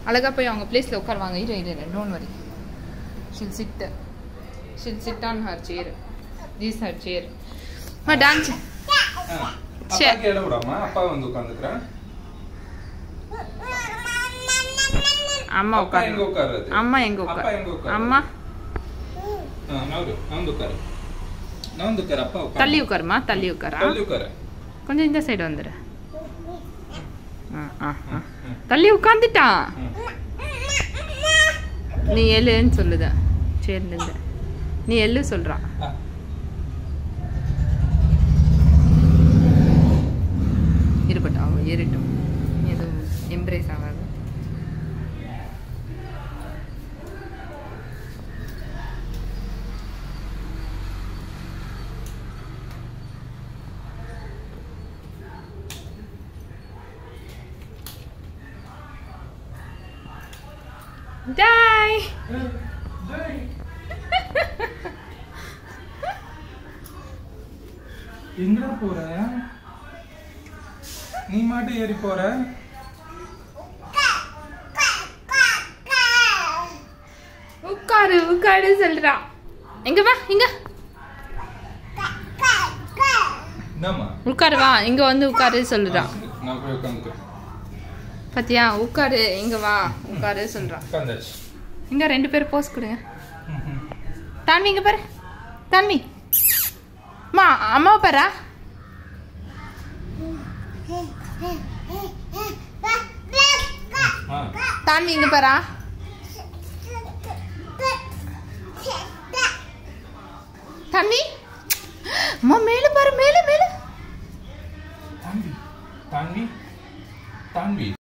அழகா போய் அவங்க பிளேஸ்ல உட்காருவாங்க இரு இரு இரு don't worry she'll sit she'll sit on her chair this her chair மா டான்ஸ் ஆ. அப்பாக்கு இடம் விடாமா அப்பா வந்து உட்காந்துக்கிறேன் அம்மா அப்பா எங்க உட்காரு உட்காருறது அம்மா எங்க அப்பா உட்காரு எங்க உட்காரு அம்மா ஆ, நவரு நவந்து உட்காரு நவந்து உட்காரு அப்பா உட்காரு தள்ளி உட்காருமா தள்ளி உட்காரா தள்ளி உட்காரு கொஞ்சம் இந்த சைடு வந்துடு ஆ ஆ ஆ தள்ளி உட்காந்துட்டான் ம். நீ எழுன்னு சொல்லுத சேர்ந்து நீ எள்ளு சொல்றான் ஆ. இருக்கட்டும் அவன் ஏறிட்டும் எதுவும் எம்ப்ரேஸ் ஆகாது Die! எங்கடா போற நீ மாட்டு ஏறி போற உட்காரு உட்காரு சொல்றா எங்க வா இங்க என்னம்மா உட்காரு வா இங்க வந்து உட்காரு சொல்லுறா நான் போய் உட்காந்துக்கிறேன் பாத்தியா உட்காரு இங்க வா உட்காரு சொல்றா உட்காந்தாச்சு இங்க ரெண்டு பேரும் போஸ் கொடுங்க தான்வி இங்க பாரு தான்வி மா அம்மாவை பாரா ஆ தான்வி இங்க பாரா தான்வி அம்மா மேல பாரு மேல மேல தாண்டி தாண்டி தாண்டி